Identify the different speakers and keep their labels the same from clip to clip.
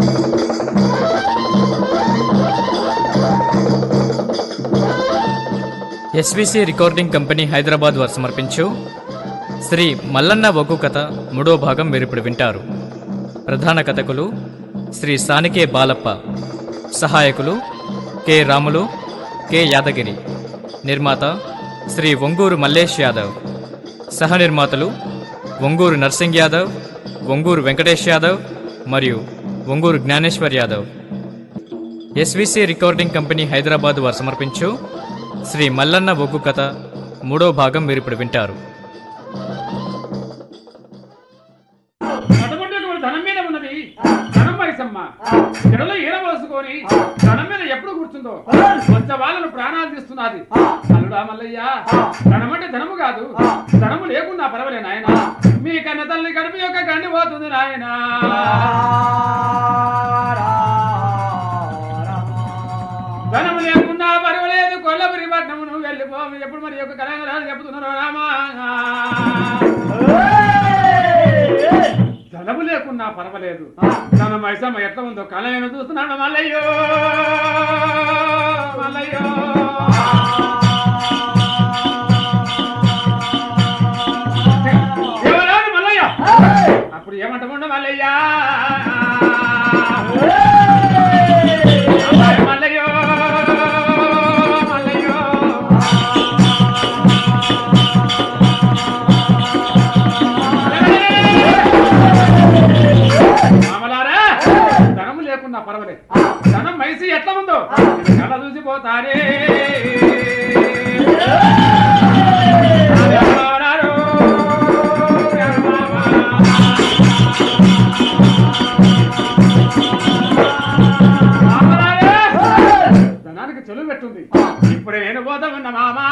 Speaker 1: SVC recording company Hyderabad వారు సమర్పించు శ్రీ మల్లన్న ఒగ్గు కథ మూడో భాగం మీరు ఇప్పుడు వింటారు ప్రధాన కథకులు శ్రీ సానికే బాలప్ప సహాయకులు కె రాములు కె యాదగిరి నిర్మాత శ్రీ ఒంగూరు మల్లేష్ యాదవ్ సహ నిర్మాతలు ఒంగూరు నర్సింగ్ యాదవ్ ఒంగూరు వెంకటేష్ యాదవ్ మరియు Onguru Jnaneshwar Yadav SVC recording company Hyderabad వారు సమర్పించు శ్రీ మల్లన్న బొగ్గు కథ మూడో భాగం మీరు ఇప్పుడు వింటారు
Speaker 2: అటువంటి ధనం మీద ఉన్నది ధనం వయసమ్మ చెడలో ఈర పోసుకొని ధనం మీద ఎప్పుడు కూర్చుందో వచ్చే వాళ్ళను ప్రాణాలు తీస్తున్నది అల్లుడా మల్లయ్య ధనం అంటే ధనము కాదు ధనము లేకున్నా పర్వాలే నాయన మీ కన్న తల్లి గడిపి యొక్క గండి పోతుంది నాయన ధనము లేకున్నా పర్వాలేదు కొల్లపురి పట్నమును వెళ్ళిపో ఎప్పుడు మరి యొక్క కలంగరాలు చెబుతున్నారు రామా ధనము లేకున్నా పర్వాలేదు తన మైసమ్మ ఎట్లా ఉందో కళ నేను చూస్తున్నాను మల్లయ్యో మల్లయ్యో ఎవరాడు మల్లయ్య అప్పుడు ఏమంటాముండ మల్లయ్య అబ్బాయి మల్లయ్యో మల్లయ్యో మామలారా ధనము లేకున్నా పర్వాలేదు ధనం మైసి ఎట్లా ఉందో ఇది కళ్ళ చూసిపోతారే ఎవరారు? ఎవరావా? మామలారా, ధనానికి చెలువు పెట్టుంది ఇప్పుడు నేను పోతామన్న మామా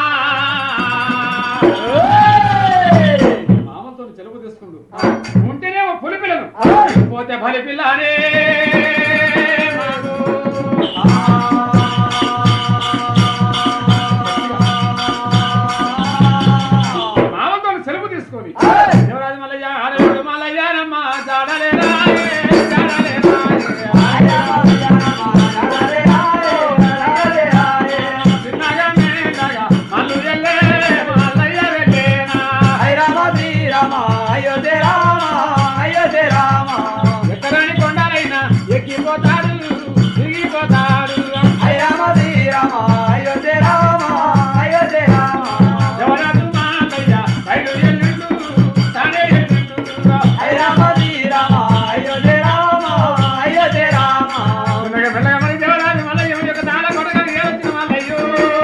Speaker 2: మామతో చెలువు తీసుకుండు ఉంటేనేమో పులి పిల్లను పోతే బలి పిల్లనే మామతో సెలవు తీసుకొని దేవరాజు మల్లయ్య ఆడేవుడు మల్లయ్యనమ్మ జాడలేరా చిన్నగా మేనగా మల్లు ఎల్లే మల్లయ్య వెళ్ళేనా ఎక్కడని కొండలైనా ఎక్కిపోతాడు దిగిపోతాడు ఎవరాజు మాలయ్య బయలు ఎల్లుండు తానే ఎల్లుండు చిన్నగా మెల్లగా మరి దేవరాజు మల్లయ్య యొక్క దాన కొడగా ఏవచ్చిన మల్లయ్యో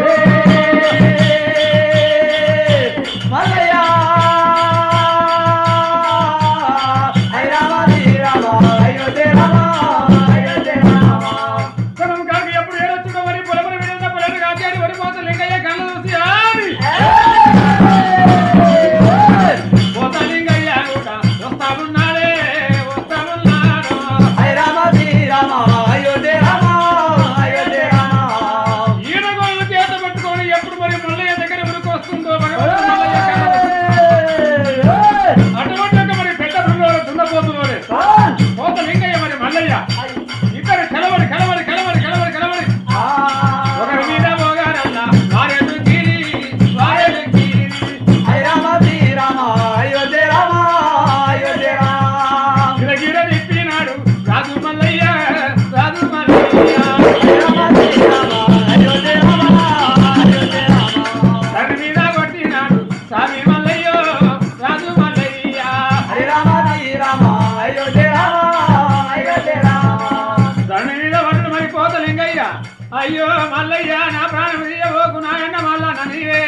Speaker 2: మనం కాక ఎప్పుడు ఏడొచ్చుకో మరి పొలమని విడుదల పొలను కాచాడి వరి పోత లింగయ్య కళ్ళు చూసి ఆడి పోత లింగయ్య కూడా వస్తా ఉన్నాడే వస్తా ఉన్నాడు ఈడగోళ్ళు చేత పట్టుకొని ఎప్పుడు మరి మల్లయ్య దగ్గర వరకు వస్తుందో భగవంతుడు మల్లయ్య కళ్ళు. అటువంటి ఒక మరి పెద్ద బృందంలో దున్నపోతున్నాడే పోత లింగయ్య మరి మల్లయ్య ఇద్దరు కలవడి కలవడి కలవడి కలవడి కలవడి ఒకరి మీద పోగారన్న వారెదు గిరి వారెదు గిరి గిరగిర తిప్పినాడు రాజు మల్లయ్య రాజు మల్లయ్య తన మీద కొట్టినాడు స్వామి మల్లయ్య రాజు మల్లయ్య తన మీద పడ్డ మరి కోత లింగయ్య అయ్యో మల్లయ్య నా ప్రాణం తీయబోకు నాయన్న మల్ల ననివే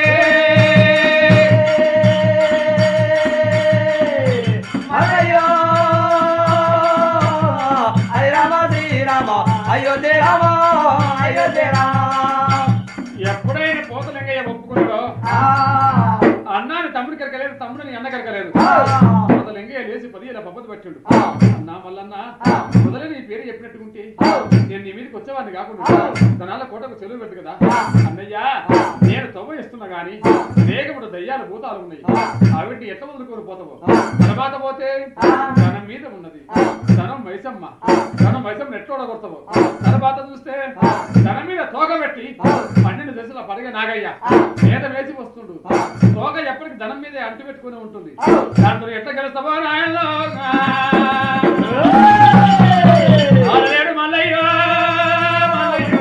Speaker 3: అయోధ్య రామ అయోధ్య రామ
Speaker 2: ఎప్పుడైనా కోత లింగయ్య ఒప్పుకుంటో అన్నాని తమ్ముడి కరకలేదు తమ్ముడిని అన్న కరకలేదు కోత లింగయ్య లేచి పది ఇలా పబ్బతి పట్టిండు అన్నా మల్లన్న మొదలై నీ పేరు చెప్పినట్టుకుంటే నేను నీ మీదకి వచ్చేవాడిని కాకుండా తనాల కోటకు చెరువు పెట్టు కదా అన్నయ్య నేను తవ్వ ఇస్తున్నా గాని వేగముడు దయ్యాలు భూతాలు ఉన్నాయి అవిటి ఎట్ట వదులుకొని పోతావు తర్వాత పోతే ధనం మీద ఉన్నది ధనం మైసమ్మ ధనం మైసమ్మ కొడగొడతావు తర్వాత చూస్తే తన మీద తోక పెట్టి పన్నెండు దశల పడగ నాగయ్య మీద వేసి వస్తుండు తోక ఎప్పటికి ధనం మీదే అంటు పెట్టుకుని ఉంటుంది దాంతో ఎట్లా గెలుస్తావో నాయనలో ఆడలేడు మల్లయ్యో మల్లయ్యో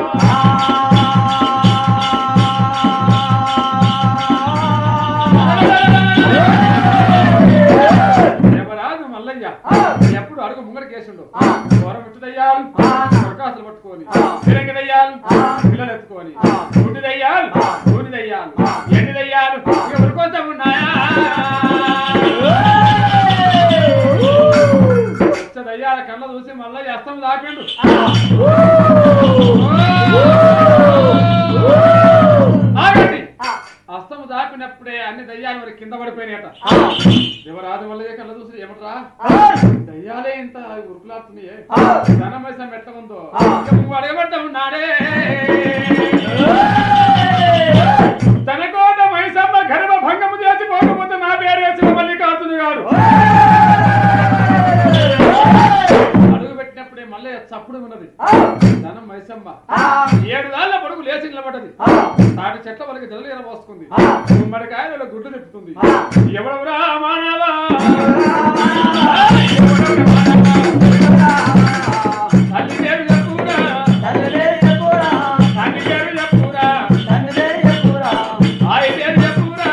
Speaker 2: ఎవరాదు మల్లయ్య ఎప్పుడు అడుగు ముంగడ కేసుండు దూరం విట్టుదయ్యాలు ప్రకాశలు పట్టుకొని తిరంగి దయ్యాలు పిల్లలు ఎత్తుకొని గుడ్డి దయ్యాలు గుడి దయ్యాలు ఎండి దయ్యాలు ఎవరి కోసం ఉన్నాయా వచ్చే దయ్యాల కళ్ళ చూసి మల్లయ్య అస్తం దాపిండు ఆగండి అస్తము దాపినప్పుడే అన్ని దయ్యాలు మరి కింద పడిపోయినాయట దేవరాజు వల్లయ్య కళ్ళ చూసి ఏమట్రా దయ్యాలే ఇంత ఉరుకులాడుతున్నాయే ధనమైసం ఎట్ట ఉందో ఇంకా అడగబడ్డ ఉన్నాడే తన కోట మైసమ్మ గర్భ భంగము చేసి పోకపోతే నా పేరు వేసిన మల్లికార్జున గారు అడుగు పెట్టినప్పుడే మళ్ళీ చప్పుడు ఉన్నది ధనం మైసమ్మ ఏడు దాళ్ళ పొడుగు లేచి నిలబడ్డది తాటి చెట్ల వరకు జల్లు పోసుకుంది గుమ్మడికాయల గుడ్డు తిప్పుతుంది ఎవడెవరా మానవా తల్లి పేరు చెప్పురా తండ్రి పేరు చెప్పురా ఆయి పేరు చెప్పురా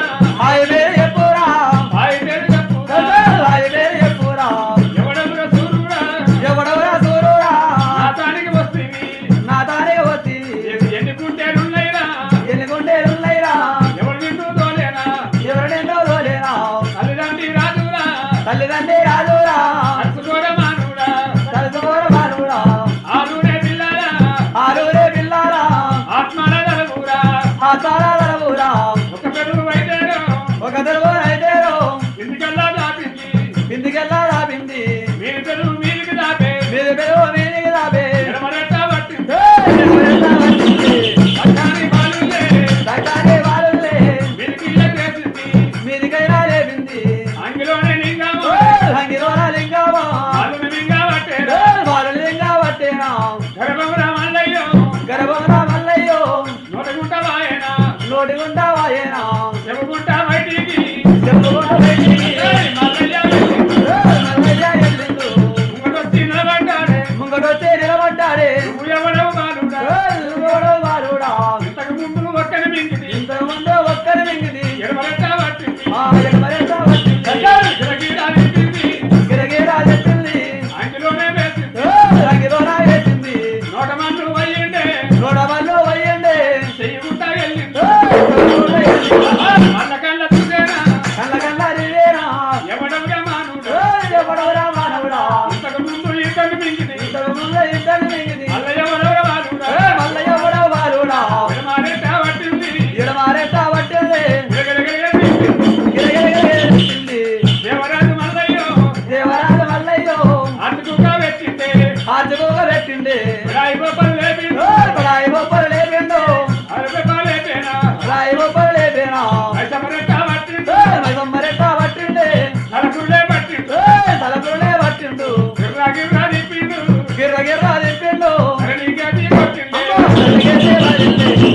Speaker 2: ఆయి పేరు చెప్పురా ఎవడెవరా సూరురా నా తానికి వస్తుంది ఎన్ని గుంటేలున్నాయిరా ఎవరు నిన్ను తోలేనా తల్లిదండ్రి రాజురా
Speaker 3: తల్లిదండ్రి రాజురా
Speaker 2: అరుసుకోర మానురా
Speaker 3: తలసుకోర మానురా
Speaker 2: ఆరునే పిల్లరా
Speaker 3: ఆరురే పిల్లారా
Speaker 2: ఆత్మల నలుగురా
Speaker 3: ఆచారాలవురా
Speaker 2: ఒక పెరుగు వైద్యరు
Speaker 3: ఒక తెలుగు అయితేరో
Speaker 2: ఇందుకల్లా దాపించి
Speaker 3: బిందికెళ్ళారా బింది
Speaker 2: మీరు పెరుగు మీరికి దాపే
Speaker 3: మీరు పెరుగు మీదికి రాబే
Speaker 2: ఎడమరెట్ట పట్టింది పచ్చాని బాలులే
Speaker 3: దక్కానే వాళ్ళే
Speaker 2: మీరికి ఇళ్ళ చేసింది
Speaker 3: మీదికైనా లేపింది
Speaker 2: అంగిలోనే లింగము
Speaker 3: రంగిలోన లింగమా
Speaker 2: వాళ్ళని లింగా పట్టేరా
Speaker 3: వాళ్ళు లింగా పట్టేనా
Speaker 2: గర్భమురా మల్లయ్యో
Speaker 3: గర్భంగా మల్లయ్యో
Speaker 2: నోటగుంట వాయనా
Speaker 3: నోటి గుండా వాయేనా
Speaker 2: చెవుగుంట బయటికి
Speaker 3: చెప్పుకుంటూ బయటికి
Speaker 2: ఏయ్ మల్లయ్య వెళ్ళింది.
Speaker 3: మల్లయ్య ఎల్లిండు
Speaker 2: ముంగటొచ్చి నిలబడ్డాడే
Speaker 3: ముంగటొచ్చే నిలబడ్డాడే
Speaker 2: నువ్వు ఎవడవు బాలుడా
Speaker 3: ఎవడో వారుడా
Speaker 2: ఇంతకు ముందు ఒక్కని మింగిది
Speaker 3: ఇంతకుముందు ఒక్కరి మింగిది
Speaker 2: ఎడమరెట్ట పట్టింది
Speaker 3: ఆ ఎడమరెట్ట వచ్చింది
Speaker 2: గిరగిరా తిప్పింది.
Speaker 3: గిరగిరా చెప్పింది
Speaker 2: అంగిలోనే వేసింది
Speaker 3: రంగిలోన వేసింది
Speaker 2: నోట మందు వయ్యిండే
Speaker 3: నోడవల్లో వయ్యండి
Speaker 2: చెయ్యగుంట వెళ్ళింది మల్ల కళ్ళ చూసేనా
Speaker 3: కళ్ళ కళ్ళ రివేనా
Speaker 2: ఎవడవుగా మానుడు
Speaker 3: ఎవడవరా మానవుడా
Speaker 2: ఇంతకు ముందు ఇతను మింగిది
Speaker 3: ఇంతకుముందు ఇద్దరు మింగిది
Speaker 2: మల్ల ఎవడవుగా మానుడా
Speaker 3: మల్ల ఎవడో వారుడా
Speaker 2: ఎడమరెట్ట పట్టింది
Speaker 3: ఎడమారెట్ట పట్టింది
Speaker 2: గిరగిరగిరగిర తిప్పింది.
Speaker 3: గిరగిరగిర చెప్పింది
Speaker 2: దేవరాజు మల్లయ్యో
Speaker 3: దేవరాజు మల్లయ్యో
Speaker 2: అటుకుగా పెట్టింది
Speaker 3: ఆర్జుగా పెట్టింది
Speaker 2: రాయి గోపాలు లేపిండు
Speaker 3: రాయి బొప్పలు లేపిండు
Speaker 2: అరవై రూపాయలు అయిపోయినా
Speaker 3: రాయి బొప్పలు లేపినా
Speaker 2: ఐసమరెట్ట పట్టింది
Speaker 3: మైసమ్మరెట్ట పట్టింది
Speaker 2: నలుగురులే పట్టిండు
Speaker 3: తలపులే పట్టిండు
Speaker 2: గిర్రా గిర్రా తిప్పిండు
Speaker 3: గిర్ర గిర్ర తిప్పిండు
Speaker 2: అరే నీకేది కొట్టిండు
Speaker 3: తలకేసే పడింది.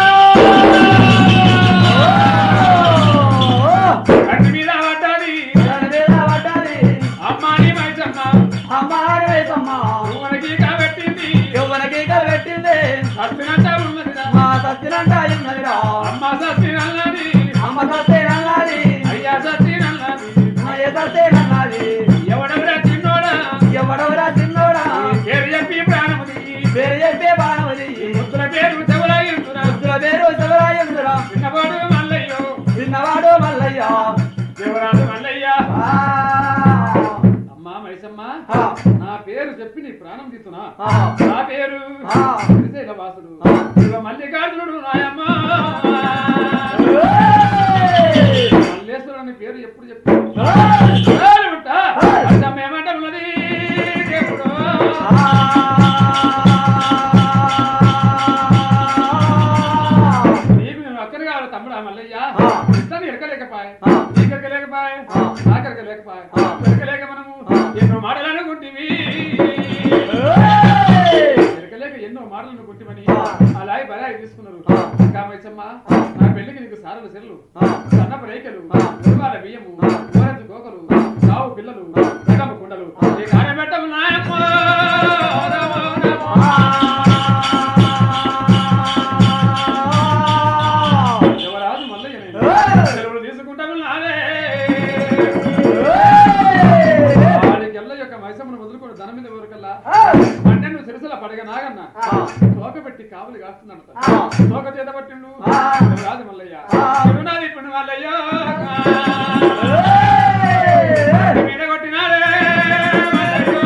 Speaker 2: కంటి మీద పడ్డది
Speaker 3: దాని మీద పడ్డది.
Speaker 2: అమ్మాని మైసమ్మ
Speaker 3: అమ్మ ఆడి మైసమ్మ
Speaker 2: నువ్వనకి కాబట్టింది
Speaker 3: యవ్వనకి కలబెట్టింది
Speaker 2: సత్తినంత ఉన్నదిరా
Speaker 3: మా సత్యనంట అయిందనిరా
Speaker 2: అమ్మ సత్తినన్నది
Speaker 3: అమ్మ సత్యనన్నది
Speaker 2: అయ్యా సత్తినన్నది
Speaker 3: అయ్య సత్యనన్నది
Speaker 2: ఎవడెవరా చిన్నోడా
Speaker 3: ఎవడవరా చిన్నోడా
Speaker 2: పేరు చెప్పి ప్రాణముది
Speaker 3: పేరు చెప్పే బాణవది
Speaker 2: ముద్దుల పేరు చెవులాగించురా
Speaker 3: ముద్దుల పేరు శివరాయందురా
Speaker 2: చిన్నవాడు మల్లయ్యో
Speaker 3: చిన్నవాడు మల్లయ్య
Speaker 2: దేవరాజు మల్లయ్య
Speaker 3: ఆ,
Speaker 2: అమ్మా మైసమ్మ
Speaker 3: ఆ,
Speaker 2: నా పేరు చెప్పి నీ ప్రాణం తీస్తున్నా
Speaker 3: ఆ,
Speaker 2: నా పేరు
Speaker 3: ఆ.
Speaker 2: శ్రీశైల వాసుడు
Speaker 3: ఆ.
Speaker 2: ఇక మల్లికార్జునుడు నాయమ్మ
Speaker 3: ఏయ్!
Speaker 2: మల్లేశ్వరుని పేరు ఎప్పుడు చెప్పి ఉంటా ఏమంట ఉన్నది దేవుడు నీకు నేను అక్కడి కావాలి తమ్ముడా మల్లయ్య
Speaker 3: ఆ.
Speaker 2: ఇస్తాను ఎరకలేకపాయే
Speaker 3: ఆ.
Speaker 2: నీకెరకలేకపాయే
Speaker 3: ఆ.
Speaker 2: నాకెరకలేకపాయే
Speaker 3: ఆ.
Speaker 2: ఎరకలేక మనము
Speaker 3: ఆ.
Speaker 2: ఎన్నో మాటలు అనుకుంటివి
Speaker 3: ఏయ్!
Speaker 2: అమ్మా నా పెళ్లికి నీకు సారలు సెల్లు సన్నపు రేఖలు ఉరువాల బియ్యము ఊరంతి గోకలు సావు పిల్లలు సగము కుండలు ఈ కార్యబెట్టము నాయమ్మ రమో రమో. యువరాజు మల్లయ్య నేను. సెలవులు తీసుకుంటాము నాదే వాడికెల్ల యొక్క మైసమ్మను వదులుకొని ధనం మీద ఊరికల్లా పన్నెండు సిరసల పడగ నాగన్న తోక పెట్టి కావులు కాస్తున్నాడు తోక చేత పట్టిండు రాజు మల్లయ్య తిరునాది ఇప్పుడు మల్లయ్య మీద కొట్టినాడే మల్లయ్యో.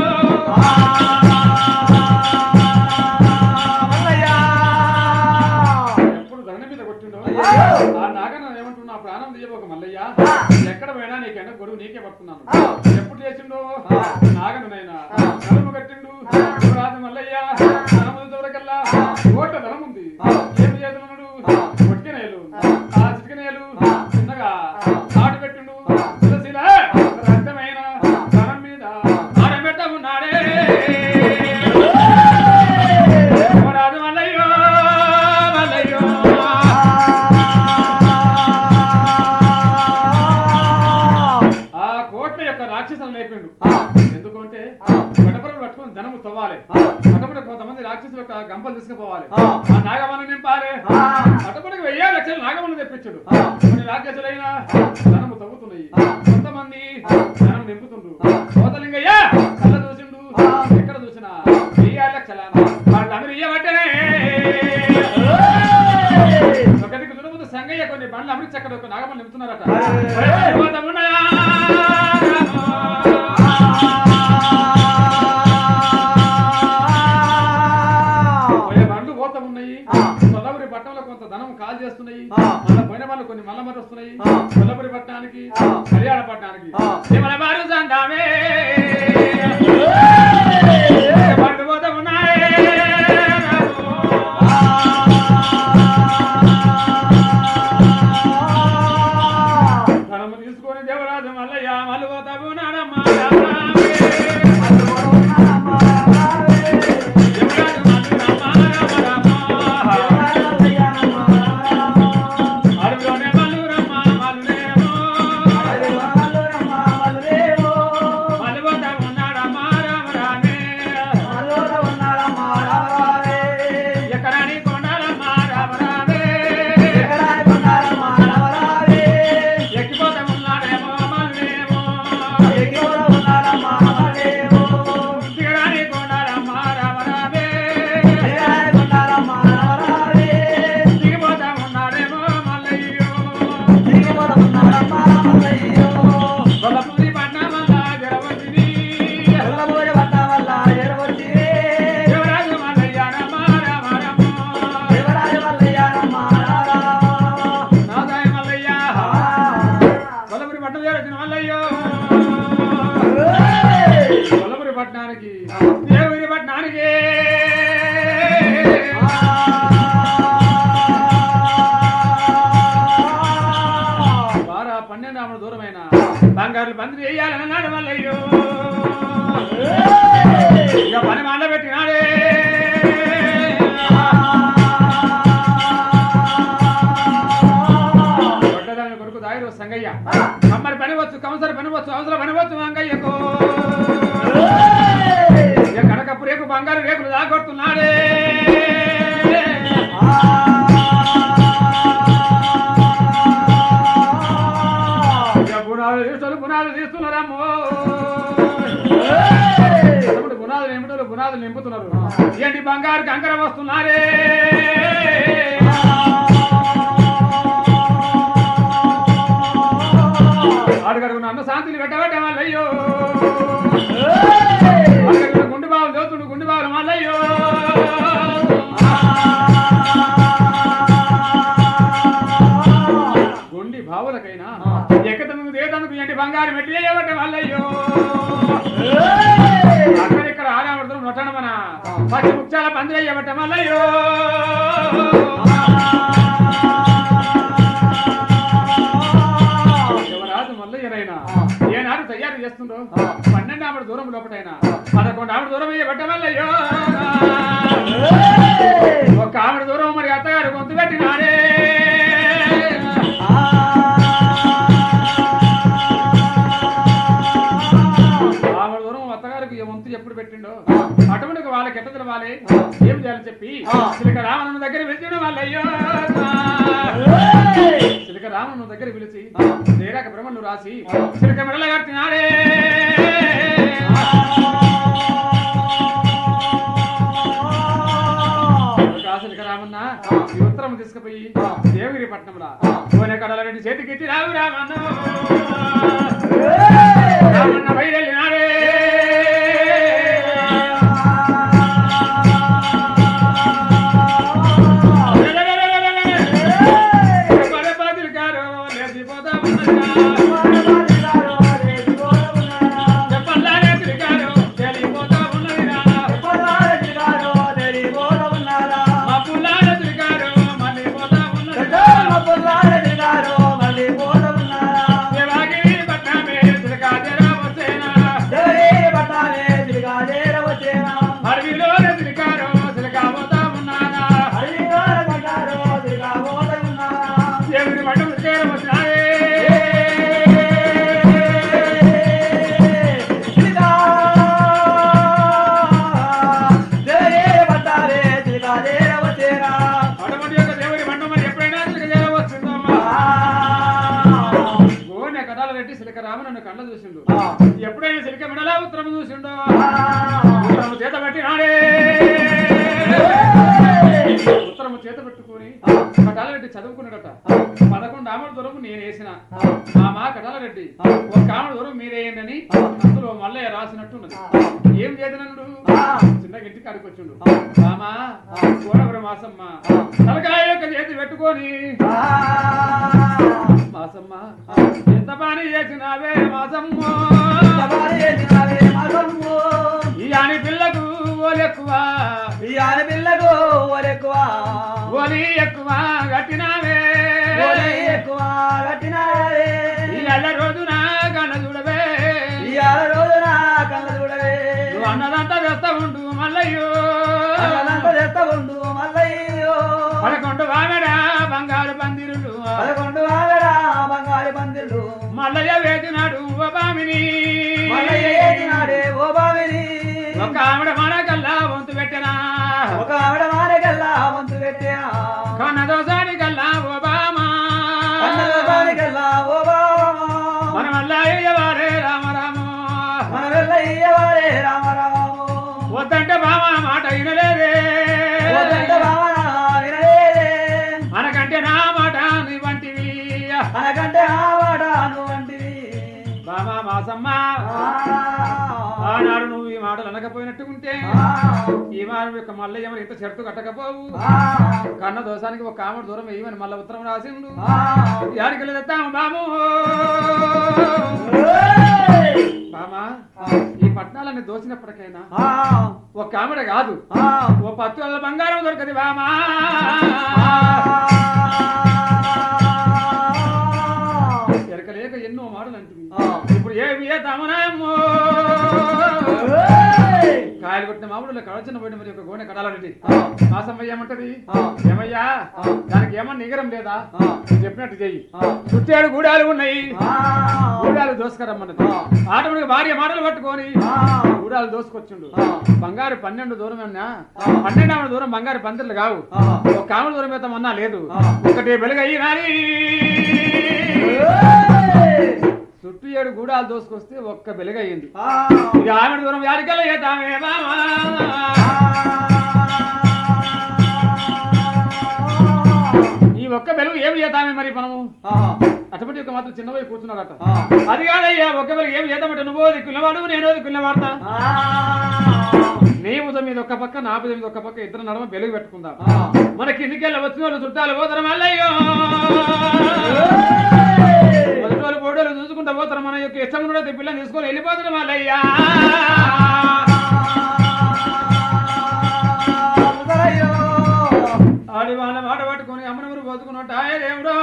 Speaker 2: ఎప్పుడు ధనం మీద కొట్టిండో ఆ నాగన్న ఏమంటున్నా ప్రాణం తీయబోక మల్లయ్య ఎక్కడ పోయినా నీకెండ గొడుగు నీకే పడుతున్నాను ఎప్పుడు చేసిండో నాగనైనా నలుము కట్టిండు రాజు మల్లయ్య ధనము దొరకల్లా కోట ధనం ఉంది ఏం చేతున్నాడు కొట్టినేలు ఆ చిటికనేలు చిన్నగా నాటు పెట్టిండు తులసిల రక్తమైన ధనం మీద ఆడబెట్టమున్నాడే రాజు మల్లయ్యో మల్లయ్యో ఆ కోట్ల యొక్క రాక్షసులు లేపిండు ఎందుకంటే గడపలు పట్టుకొని ధనము తవ్వాలి అటుపడి కొంతమంది రాక్షసుల యొక్క గంపలు తీసుకుపోవాలి ఆ నాగమను నింపాలి అటుపడికి వెయ్యి లక్షలు నాగమను తెప్పించుడు కొన్ని రాక్షసులైన ధనము తవ్వుతున్నాయి కొంతమంది ధనం నింపుతుండ్రు కోతలింగయ్య కళ్ళ చూసిండు ఎక్కడ చూసినా వెయ్యి లక్షల వాళ్ళందరూ ఇయ్యబట్టనే ఒకటికి దురుముదు సంగయ్య కొన్ని బండ్లు అమృత్ చక్కడ ఒక నాగమని నింపుతున్నారట పోతమున్నాయా? పోయే బండ్లు పోత ఉన్నాయి కొల్లపురి పట్టణంలో కొంత ధనం కాల్ చేస్తున్నాయి మళ్ళీ పోయిన వాళ్ళు కొన్ని మల్ల మరి వస్తున్నాయి కొల్లపురి పట్టణానికి కళ్యాణ పట్టణానికి ఏమన్నా వారు సందామే బండ్లు పోత ఉన్నాయి ధనము తీసుకొని దేవరాజు మల్లయ్య మల్లు పోతావు నాడమ్మ రామావే. దేవరాజు మల్లు రామ రామ రామ. అడవిలోనే మల్లు రమ్మ మల్లేమో. మల్లు పోతావు నాడమ్మ రామ రామే. ఎక్కడాని కొండాలమ్మ రామ రామే. ఎక్కిపోతామున్నాడేమో మల్లేమో. దిగడాని కొండాలమ్మ రామ రామే. దిగిపోతా ఉన్నాడేమో మల్లయ్యో గొల్లపూరి పట్నమల్లా జరవచ్చిది దేవరాజు మల్లయ్య రమ రమ రమ నాదాయ మల్లయ్య గొల్లపూరి పట్నం చేరొచ్చిన మల్లయ్యో గొల్లపూరి పట్నానికి దేవుని పట్నానికి బారా పన్నెండు ఆమె దూరమైన బంగారు బంద్రి వేయాలన్నాడు మల్లయ్యో ఇక పని మండ పెట్టినాడే కొట్టదాని కొడుకు దాయిరు సంగయ్య కమ్మరి పని వచ్చు కంసరి పని వచ్చు అవసరం పని వచ్చు మంగయ్యకు ఇక కనకపు రేకు బంగారు రేకులు దాగొడుతున్నాడే ఇక గుణాలు తీస్తున్నారు గుణాలు తీస్తున్నారమ్మో తమ్ముడు గుణాలు నింపుతారు గుణాలు నింపుతున్నారు ఏంటి బంగారు కంకర వస్తున్నారే అడుగడుగున అన్న శాంతిని పెట్టబట్టే మల్లయ్యో అడుగడుగున గుండె బావులు చదువుతుండు గుండె బావులు మల్లయ్యో గుండి బావులకైనా ఎక్కతను దేతనుకు ఏంటి బంగారు మెట్టి చేయబట్టే మల్లయ్యో అక్కడ ఇక్కడ ఆరామడుతున్న నొట్టన మన పచ్చి ముత్యాల పందిరి అయ్యబట్టే మల్లయ్యో యువరాజు మల్లయ్యనైనా ఏనాడు తయారు చేస్తుండో పన్నెండు ఆవిడ దూరం లోపటైనా పదకొండు ఆవిడ దూరం అయ్యబట్టే మల్లయ్యో ఒక ఆవిడ దూరం మరి అత్తగారు గొంతు పెట్టినాడే వాళ్ళకి ఏ వంతు ఎప్పుడు పెట్టిండో
Speaker 3: ఆ.
Speaker 2: అటువంటి వాళ్ళకి ఎట్ట తెలవాలి
Speaker 3: ఆ.
Speaker 2: ఏం చేయాలని చెప్పి
Speaker 3: ఆ.
Speaker 2: చిలక రామన్న దగ్గర పిలిచిన వాళ్ళయ్యో
Speaker 3: ఏయ్!
Speaker 2: చిలక రామన్న దగ్గర పిలిచి
Speaker 3: ఆ.
Speaker 2: నేరాక బ్రహ్మను రాసి
Speaker 3: ఆ.
Speaker 2: చిలక మెడల కట్టినాడే ఒక చిలక రామన్న
Speaker 3: ఆ.
Speaker 2: ఈ ఉత్తరం తీసుకుపోయి
Speaker 3: ఆ.
Speaker 2: దేవగిరి పట్నంలో
Speaker 3: ఆ.
Speaker 2: కోనె కడల రెడ్డి చేతికిచ్చి రావు రామన్న
Speaker 3: ఏయ్!
Speaker 2: రామన్న బయలునాడే పరపాదులుగారు లేచిపోతా ఉన్నదిగా. చెప్పల్లానే తిరిగారు, తేలిపోతా ఉన్నదిగా. మా పుల్లానే తిరిగారు, మళ్ళీపోతా ఉన్నదిగా. దేవాగిరి పట్నమే తిరగాదేరా వచ్చేనా. అడవిలోనే తిరిగారు, తిరగాపోతా ఉన్నారా. దేవుని మఠం తిరిగారు వచ్చినాయే. అటువంటి యొక్క దేవుని మఠం మరి ఎప్పుడైనా తిరగజేర వచ్చిందమ్మా. గోనె కథలు పెట్టి సిలిక రామ నన్ను కళ్ళ చూసిండు ఎప్పుడైనా సిలిక మెడలా ఉత్తరం చూసిండో ఉత్తరము చేత పెట్టినాడే ఉత్తరము చేత పెట్టుకొని కటాలరెడ్డి చదువుకున్నాడట పదకొండు ఆమెల దూరం నేను వేసిన ఆ మా కటాలరెడ్డి ఒక ఆమె దూరం మీరేయండి అందులో మల్లయ్య రాసినట్టున్నది ఏం చేతనడు చిన్న ఇంటి కాడికి వచ్చిండు మామా కోడవర మాసమ్మ తలకాయ యొక్క చేతి పెట్టుకొని మాసమ్మ ఎంత పని చేసినావే మాసమ్మ ఈ ఆని పిల్లకు ఓలెక్కువ
Speaker 3: పిల్లకు ఓలెక్కువ
Speaker 2: ఓలి ఎక్కువ కట్టినావే
Speaker 3: ఓలే ఎక్కువ కట్టినారే
Speaker 2: ఈ అల్ల రోజున కళ్ళ చూడవే
Speaker 3: ఇవాళ రోజున కళ్ళ చూడవే
Speaker 2: నువ్వు అన్నదంతా వేస్తా ఉండు మల్లయ్యో
Speaker 3: అన్నంత చేస్తా ఉండు మల్లయ్యో
Speaker 2: పదకొండు వామెడా బంగారు పందిరులు
Speaker 3: పదకొండు ఆగడా బంగారు పందిళ్ళు
Speaker 2: మల్లయ్య వేసినాడు ఓ బామిని
Speaker 3: మల్లయ్య ఏచినాడే ఓ బావిని
Speaker 2: ఒక ఆవిడ మన కల్లా వంతు పెట్టనా
Speaker 3: ఒక ఆవిడ మానగల్లా వంతు పెట్టా
Speaker 2: కన్న దోసాని కల్లా ఓ బామా
Speaker 3: కన్నదానికల్లా ఓ బావా
Speaker 2: మన మల్లయ్య వారే రామరాము
Speaker 3: మన వెళ్ళయ్యవారే రామరాము
Speaker 2: వద్దంటే బామా మాట వినలేదే
Speaker 3: ఓదండ భావన వినలేదే
Speaker 2: అనకంటే నా మాట నీ వంటివి
Speaker 3: అనకంటే ఆవాడ నువ్వంటివి
Speaker 2: బామా మాసమ్మ ఆనాడు నువ్వు ఈ మాటలు అనకపోయినట్టుకుంటే ఈ వారం యొక్క మల్లయ్య మరి ఇంత షరతు కట్టకపోవు కన్న దోషానికి ఒక ఆమె దూరం వేయమని మళ్ళీ ఉత్తరం రాసిండు యాడికి తెస్తాము బాము బామా ఈ పట్నాలన్నీ దోచినప్పటికైనా ఒక ఆమెడ కాదు ఓ పత్తు వల్ల బంగారం దొరకది బామా ఎరకలేక ఎన్నో మాటలు అంటుంది ఇప్పుడు ఏమి ఏ తమనమ్మో కాయలు కొట్టిన మామిడిలో కడచిన పోయిన మరి ఒక గోనె కడాలండి మాసమ్మ ఏమంటది ఏమయ్యా దానికి ఏమన్నా నిగరం లేదా నువ్వు చెప్పినట్టు చెయ్యి చుట్టాడు గూడాలు ఉన్నాయి గూడాలు దోసుకరమ్మన్నది ఆటోమేటిక్ భార్య మాటలు పట్టుకొని గూడాలు దోసుకొచ్చిండు బంగారు పన్నెండు దూరం అన్నా పన్నెండు ఆమె దూరం బంగారు పందిర్లు కావు ఒక ఆమె దూరం అయితే అన్నా లేదు ఒకటి వెలుగయ్యి నాని చుట్టూ ఏడు గూడాలు దోసుకొస్తే ఒక్క వెలుగయ్యింది ఇక ఆమె దూరం యాడికెళ్ళ ఏతామే బామా ఈ ఒక్క వెలుగు ఏమి చేద్దామే మరి మనము అటువంటి ఒక మాత్రం చిన్న పోయి కూర్చున్నాడట అది కాదయ్యా ఒక్క వెలుగు ఏమి చేద్దామంటే నువ్వు దిక్కున్నవాడు నేను దిక్కున్నవాడతా నీ ఉదయం మీద ఒక్క పక్క నా ఉదయం మీద ఒక్క పక్క ఇద్దరు నడమ వెలుగు పెట్టుకుందాం మన కిందికెళ్ళ వచ్చిన వాళ్ళు చుట్టాలు పోతారు మల్లయ్యో మొదటి వాళ్ళు ఫోటోలు చూసుకుంటా పోతారు మన యొక్క ఇష్టం కూడా పిల్లని తీసుకొని వెళ్ళిపోతారు మల్లయ్యా ఆడి వాళ్ళ మాట పట్టుకొని అమ్మనూరు పోతుకున్నట్టు ఆయన దేవుడో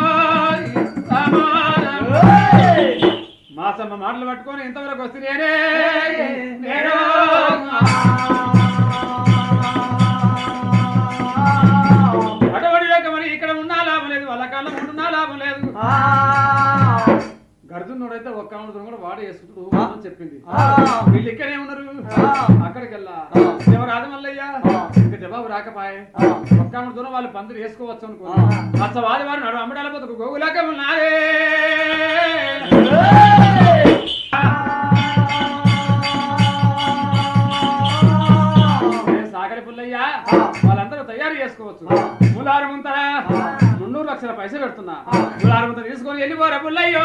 Speaker 2: మాసమ్మ మాటలు పట్టుకొని ఇంతవరకు వస్తే నేనే నేను అటువంటి యొక్క మరి ఇక్కడ ఉన్నా లాభం లేదు వాళ్ళ కాలం ఉంటున్నా లాభం లేదు గర్జునుడైతే ఒక్క ఆమెతో కూడా వాడు వేసుకుంటూ అని చెప్పింది వీళ్ళు ఇక్కడే ఉన్నారు వారికల్లా ఎవరాదు మల్లయ్య ఇంకా జవాబు రాకపాయే ఒక్క ఆమె దూరం వాళ్ళు పందులు వేసుకోవచ్చు అనుకో అచ్చవాది వారు నడు అమ్మడాల బతుకు గోగులాకమున్నారే సాగరి పుల్లయ్య వాళ్ళందరూ తయారు చేసుకోవచ్చు ములారు ముంతరా మున్నూరు లక్షల పైసలు పెడుతున్నా ములారు ముంత తీసుకొని వెళ్ళిపోరా పుల్లయ్యో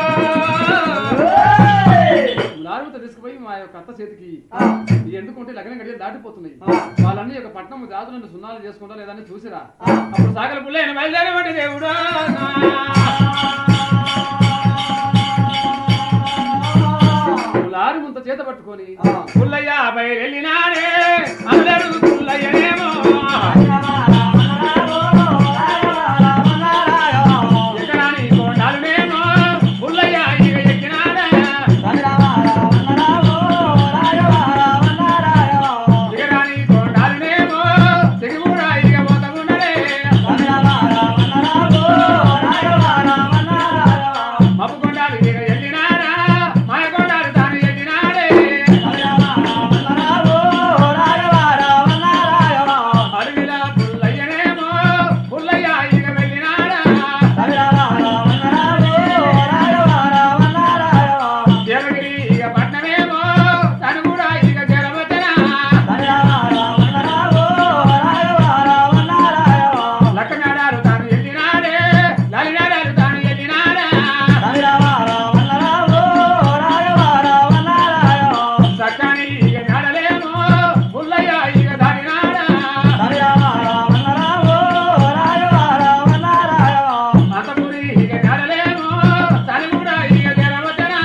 Speaker 2: ములారు ముంత తీసుకుపోయి మా యొక్క అత్త చేతికి ఈ ఎందుకుంటే లగ్నం గడియలు దాటిపోతున్నాయి వాళ్ళన్ని యొక్క పట్నం జాతులను సున్నాలు చేసుకుంటా లేదని చూసిరా అప్పుడు సాగరి పుల్లయ్య బయలుదేరమంటే దేవుడా లారి ముంత చేత పట్టుకొని పుల్లయ్య బయలునాడే అందరూ పుల్లయ్యనేమో ఎకరాని కొండాలనేమో పుల్లయ్య ఇక ఎక్కినాడే ఎకరాని కొండాలనేమో దిగుబడా ఇక పోతమున్నడే మబ్బు కొండాలు ఇక ఎల్లినాడా మాయ కొండాలు తాను ఎల్లినాడే అడవిల పుల్లయ్యనేమో పుల్లయ్య ఇక వెళ్ళినాడా దేవగిరి ఇక పట్నమేమో తను కూడా ఇక జరవచ్చనా లక్కనాడారు తాను ఎల్లినాడే లలినాడారు తాను ఎల్లినాడా సక్కని ఇక నాడలేమో పుల్లయ్య ఇక దాడినాడా అంతపురి ఇక నాడలేమో తను కూడా ఇక జరవచ్చనా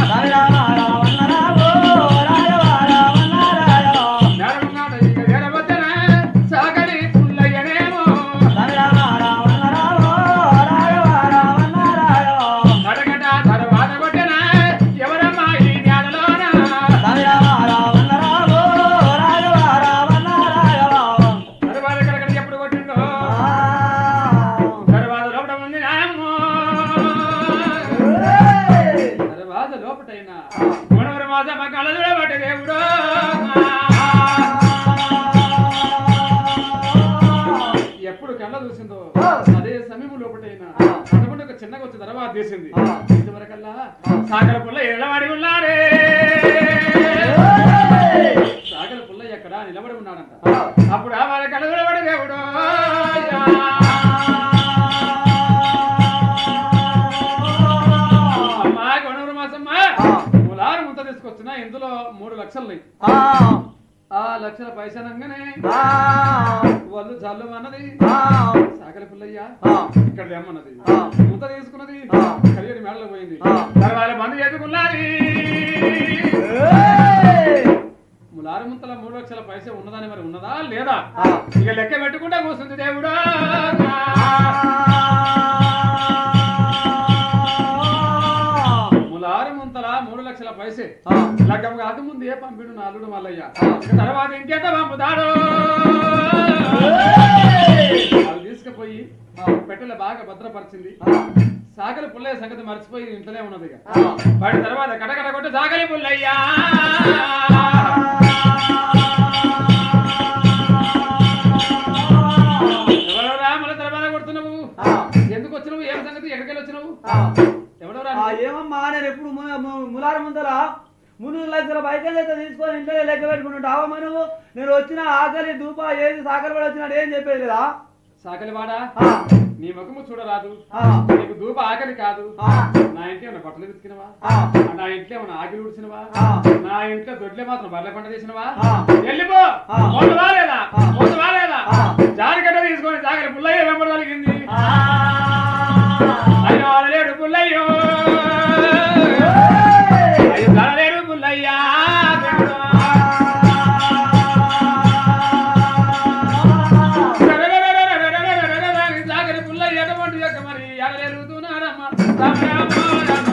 Speaker 2: నడుమునాట ఇక జరవచ్చనా సాగరి పుల్లయ్యనేమో నడగట తర్వాత కొట్టనా ఎవరమ్మా ఈ నేలలోనా తర్వాత కడగట ఎప్పుడు కొట్టిందో తర్వాత లోపల ఉంది నాయమ్మో తర్వాత లోపటైనా గుణవరి మాసం కళలో పట్టే దేవుడు ఎప్పుడు కళ్ళ చూసిందో అదే సమయం లోపటైనా కనుకుంటే ఒక చిన్నగా వచ్చి తర్వాత తీసింది ఇంతవరకల్లా సాగర పుల్ల ఎడవాడి ఉన్నాడే సాగర పుల్ల ఎక్కడ నిలబడి ఉన్నాడంట అప్పుడు ఆ వాళ్ళ కళ్ళ నిలబడి దేవుడు అమ్మా గొడవరు మాసమ్మా ములారు ముద్ద తీసుకొచ్చిన ఇందులో మూడు లక్షలు ఆ లక్షల పైసనంగానే వాళ్ళు జల్లు అన్నది సాగల పుల్లయ్య ఇక్కడ లేమన్నది ముద్ద తీసుకున్నది కలియడి మేడలో పోయింది తర్వాత మంది ఎదుకున్నది ములారు ముంతల మూడు లక్షల పైసే ఉన్నదని మరి ఉన్నదా లేదా ఇక లెక్క పెట్టుకుంటా కూర్చుంది దేవుడా ములారు ముంతల మూడు లక్షల పైసే లగ్గం కాక ముందు ఏ పంపిడు నాలుగు మల్లయ్య ఇక తర్వాత ఇంకెంత పంపుతాడు వాళ్ళు తీసుకుపోయి పెట్టెల బాగా భద్రపరిచింది సాగలి పుల్లయ్య సంగతి మర్చిపోయి ఇంట్లోనే ఉన్నది ఇక వాడి తర్వాత కటకట కొట్టి సాగలి పుల్లయ్యా ఎవరో రాముల తర్వాత కొడుతున్నావు ఎందుకు వచ్చినావు ఏం సంగతి ఎక్కడికి వచ్చినావు ఎవడో రా
Speaker 3: ఏమమ్మా నేను ఎప్పుడు ము- ము- ములార ముందర మున్నూరు లక్షల బైకల్ అయితే తీసుకొని ఇంట్లో లెక్క పెట్టుకుంటుంటావా నువ్వు నేను వచ్చిన ఆకలి దూప ఏది సాకలి పడి వచ్చినాడు ఏం చెప్పేది లేదా
Speaker 2: సాకలి వాడా
Speaker 3: ఆ,
Speaker 2: నీ ముఖము చూడరాదు
Speaker 3: ఆ,
Speaker 2: నీకు దూప ఆకలి కాదు
Speaker 3: ఆ,
Speaker 2: నా ఇంట్లో ఏమైనా బట్టలు తిరిగినవా
Speaker 3: ఆ,
Speaker 2: నా ఇంట్లో ఏమైనా ఆకలి ఉడిచినవా
Speaker 3: ఆ.
Speaker 2: నా ఇంట్లో దొడ్లే మాత్రం బర్రె పంట చేసినవా
Speaker 3: ఆ.
Speaker 2: వెళ్ళిపో
Speaker 3: ఆ.
Speaker 2: మోసవా లేదా
Speaker 3: ఆ.
Speaker 2: మోసవా లేదా
Speaker 3: ఆ.
Speaker 2: జారిగడ్డ తీసుకొని సాగలి పుల్లయ్య వెంబడగలిగింది
Speaker 3: ఆ.
Speaker 2: అయ్యో అనలేడు పుల్లయ్యో అయ్యో అనలేడు పుల్లయ్యా దేవుడా. సాగరి పుల్లయ్య ఎటువంటి యొక్క మరి ఎడలేరుగుతున్నారమ్మా రామ రామ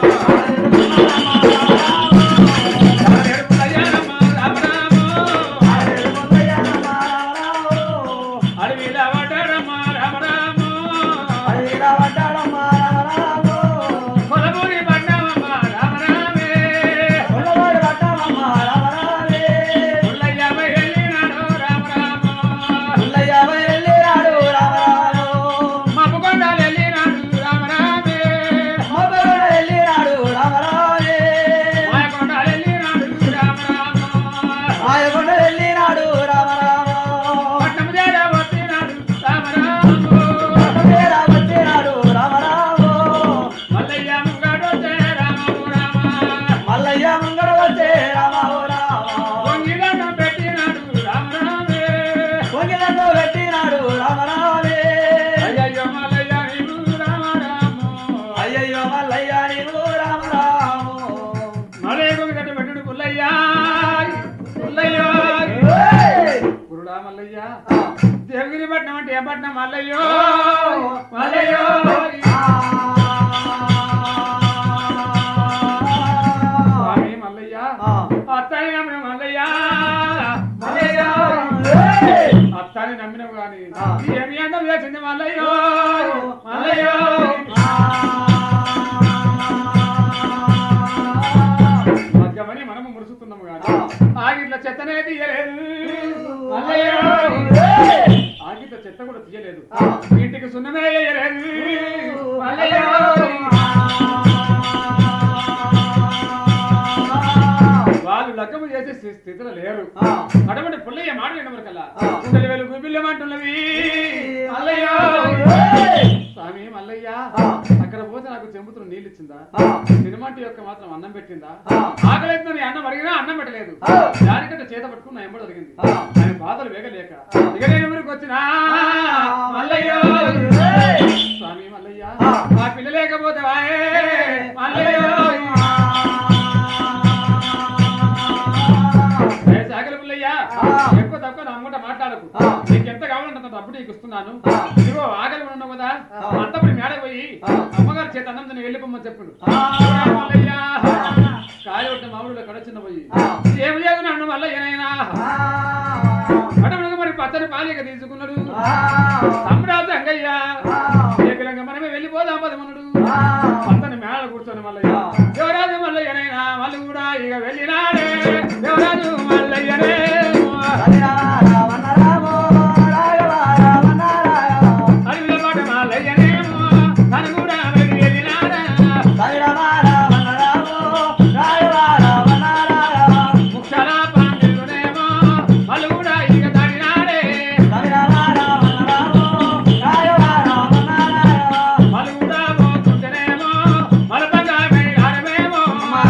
Speaker 2: సాగరి పుల్లయ్య రమ్మ రామ రామ అడవిలో పడ్డాడమ్మా రామ రామ
Speaker 3: కొండ వెళ్ళినాడు రామ రామ
Speaker 2: పట్నం చేర వచ్చినాడు రామరాము
Speaker 3: పేర వచ్చినాడు రామ రామ
Speaker 2: మల్లయ్య ముంగాడు వచ్చే రామము రామ
Speaker 3: మల్లయ్య ముంగడ వచ్చే రామ ఓ రామ
Speaker 2: పొంగిలను పెట్టినాడు రామరామే
Speaker 3: పొంగిలతో పెట్టినాడు రామ రామే
Speaker 2: అయ్యయ్యో మల్లయ్య నీవు రామరాము
Speaker 3: అయ్యయ్యో మల్లయ్య నీవు రామ రామ
Speaker 2: మలయకు గడ్డ పెట్టుడు పుల్లయ్య పుల్లయ్యో
Speaker 3: ఏయ్!
Speaker 2: గురుడా మల్లయ్య దేవగిరి పట్నం అంటే ఏ పట్నం మల్లయ్యో మల్లయ్యో స్వామి మల్లయ్య అత్తాని నమ్మిన మల్లయ్య అత్తాని నమ్మినవు గాని ఏమి అందం చేసింది మల్లయ్యో మల్లయ్యో మగ్గమని మనము మురుసుతున్నాము గాని ఆగిట్ల చెత్తనే తీయలేదు మల్లయ్యో ఆగిట్ల చెత్త కూడా తీయలేదు ఇంటికి సున్నమే వేయలేదు మల్లయ్యో వాళ్ళు లగ్గము చేసే స్థి- స్థితిలో లేరు అటువంటి పుల్లయ్య మాట వినవరకల్లా కుండలి వేలు గుబిల్లమంటున్నవి మల్లయ్య స్వామి మల్లయ్య అక్కడ పోతే నాకు చెంబుతున్న నీళ్ళు ఇచ్చిందా సినిమాటి యొక్క మాత్రం అన్నం పెట్టిందా ఆకలితో నీ అన్నం అడిగినా అన్నం పెట్టలేదు దానికంటే చేత పట్టుకుని నా ఎంబడి జరిగింది ఆయన బాధలు వేగలేక ఇక నేను ఊరికి వచ్చినా మల్లయ్య స్వామి మల్లయ్య ఆ పిల్ల లేకపోతే వాయే మల్లయ్య ఏ సాగల పుల్లయ్యా ఎక్కువ తక్కువ నా అమ్మట మాట్లాడకు నీకు ఎంత కావాలంటే అంత డబ్బు నీకు ఇస్తున్నాను ఇదిగో ఆకలి ఉన్నావు కదా అంతప్పుడు మేడ పోయి అమ్మగారి చేత అన్నం తిని వెళ్ళిపోమని చెప్పుడు మల్లయ్యా కాలి ఉంటే మామూలుగా కడచిన్న పోయి ఏమి లేదు నన్ను మల్లయ్యనైనా అటువంటి మరి పచ్చని పాలిక తీసుకున్నాడు తమ్ముడాజు అంగయ్య ఏకలంగా మనమే వెళ్ళిపోదాం పదమనుడు పచ్చని మేడ కూర్చొని మల్లయ్య దేవరాజు మల్లయ్యనైనా మళ్ళీ కూడా ఇక వెళ్ళినాడే దేవరాజు మల్లయ్యనే అడవిలో పాట మల్లయ్యనేమో తను కూడా వెళ్ళి వెళ్ళినాడా ముక్షల పాండునేమో మళ్ళీ కూడా ఇక తడినాడే మళ్ళీ కూడా పోతుంటేనేమో మలపగా వెళ్ళాడమేమో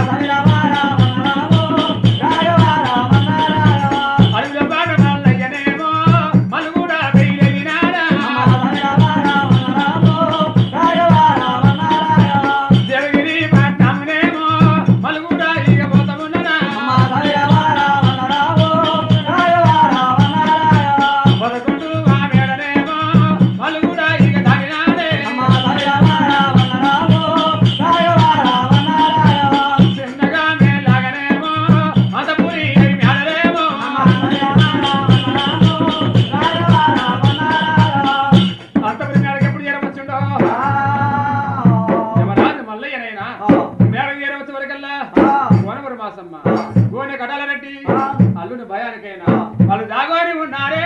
Speaker 2: అడవిలో పాట మల్లయ్యనేమో మళ్ళీ కూడా వెళ్ళి వెళ్ళినాడా దేవగిరి పట్నంనేమో మళ్ళీ కూడా ఇక పోతామున్నదా పదకొండు ఆ మేడనేమో మళ్ళీ కూడా ఇక తగినాడే చిన్నగా మేలాగనేమో మదపురి మేడలేమో అంతపురి మేడకి ఎప్పుడు చేరవచ్చుండో యమరాజు మల్లయ్యనైనా మేడకి చేరవచ్చు వరకల్లా కోనమరు మాసమ్మ గోనె కటాల రెడ్డి అల్లుని భయానికైనా వాళ్ళు దాగోని ఉన్నారే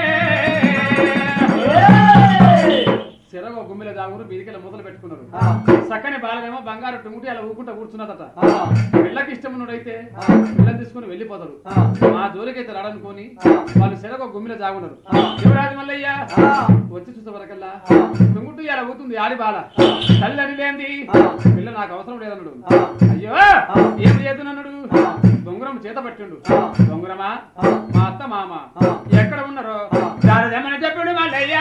Speaker 2: చెరగ గుమ్మిల దాగురు బీదికెళ్ళ మొదలు పెట్టుకున్నారు చక్కని బాలనేమో బంగారు టుంగుటి అలా ఊకుంటా కూర్చున్నదట పిల్లకి ఇష్టం ఉన్నోడైతే పిల్లని తీసుకుని వెళ్ళిపోతారు మా జోలికైతే రాడనుకొని వాళ్ళు చెరగ గుమ్మిల జాగున్నారు యువరాజు మల్లయ్య వచ్చి చూసే వరకల్లా తుంగుట్టు ఇలా ఊతుంది ఆడి బాల తల్లి అని లేంది పిల్ల నాకు అవసరం లేదన్నాడు అయ్యో ఏం చేతునన్నాడు దొంగరం చేత పట్టిండు దొంగరమా మా అత్త మామ ఎక్కడ ఉన్నారో జాడదేమని చెప్పాడు మల్లయ్యా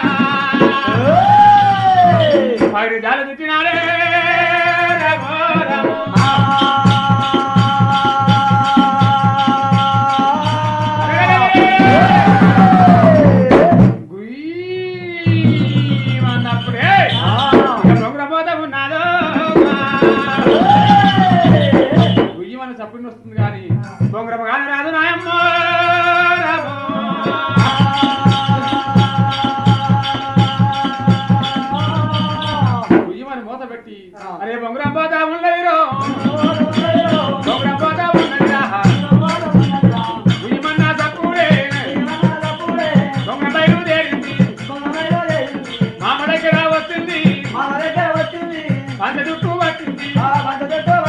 Speaker 2: పైరు జాల చుట్టినాడే రమో రమో. గుయ్యమన్నప్పుడే ఇక దొంగరపోత ఉన్నాదో గుయ్యమని చప్పుడు వస్తుంది కానీ దొంగరమ కానీ రాదు నాయమ్మ రామో. గుయ్యమని మూత పెట్టి అరే బొంగరం పోతా ఉండదు బొంగరం పోతా ఉండదురా గుయ్యమన్నా తప్పుడే దొంగ బయలుదేరింది మామ దగ్గర వస్తుంది పంచ చుట్టూ పట్టింది